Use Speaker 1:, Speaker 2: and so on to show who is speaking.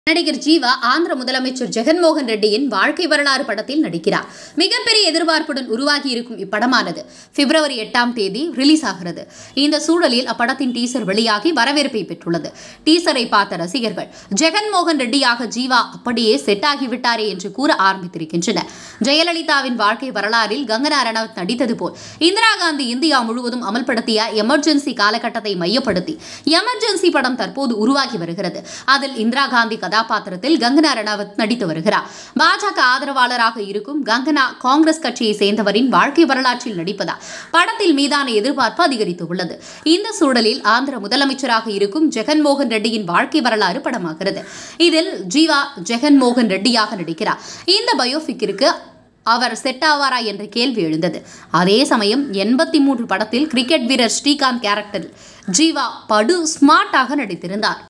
Speaker 1: நடிகர் ஜீவா ஆந்திர முதலமைச்சர் ஜெகன்மோகன் ரெட்டியின் வாழ்க்கை வரலாறு படத்தில் நடிக்கிறார் மிகப்பெரிய எதிர்பார்ப்புடன் உருவாகி இருக்கும் இப்படமானது பிப்ரவரி எட்டாம் தேதி ரிலீஸ் ஆகிறது இந்த சூழலில் அப்படத்தின் டீசர் வெளியாகி வரவேற்பை பெற்றுள்ளது டீசரை பார்த்த ரசிகர்கள் ஜெகன்மோகன் ரெட்டியாக ஜீவா அப்படியே செட் ஆகிவிட்டாரே என்று கூற ஆரம்பித்திருக்கின்றனர் ஜெயலலிதாவின் வாழ்க்கை வரலாறில் கங்கனா ரணவத் நடித்தது போல் இந்திரா காந்தி இந்தியா முழுவதும் அமல்படுத்திய எமர்ஜென்சி காலகட்டத்தை மையப்படுத்தி எமர்ஜென்சி படம் தற்போது உருவாகி வருகிறது அதில் இந்திரா காந்தி கதாபாத்திரத்தில் கங்கனா ரணவத் நடித்து வருகிறார் பாஜக ஆதரவாளராக இருக்கும் கங்கனா காங்கிரஸ் கட்சியை சேர்ந்தவரின் வாழ்க்கை வரலாற்றில் நடிப்பதால் படத்தில் மீதான எதிர்பார்ப்பு அதிகரித்துள்ளது இந்த சூழலில் ஆந்திர முதலமைச்சராக இருக்கும் ஜெகன்மோகன் ரெட்டியின் வாழ்க்கை வரலாறு படமாகிறது இதில் ஜீவா ஜெகன்மோகன் ரெட்டியாக நடிக்கிறார் இந்த பயோபிக்கிற்கு அவர் செட் ஆவாரா என்ற கேள்வி எழுந்தது அதே சமயம் எண்பத்தி மூன்று படத்தில் கிரிக்கெட் வீரர் ஸ்ரீகாந்த் கேரக்டரில் ஜீவா படு ஸ்மார்ட்டாக நடித்திருந்தார்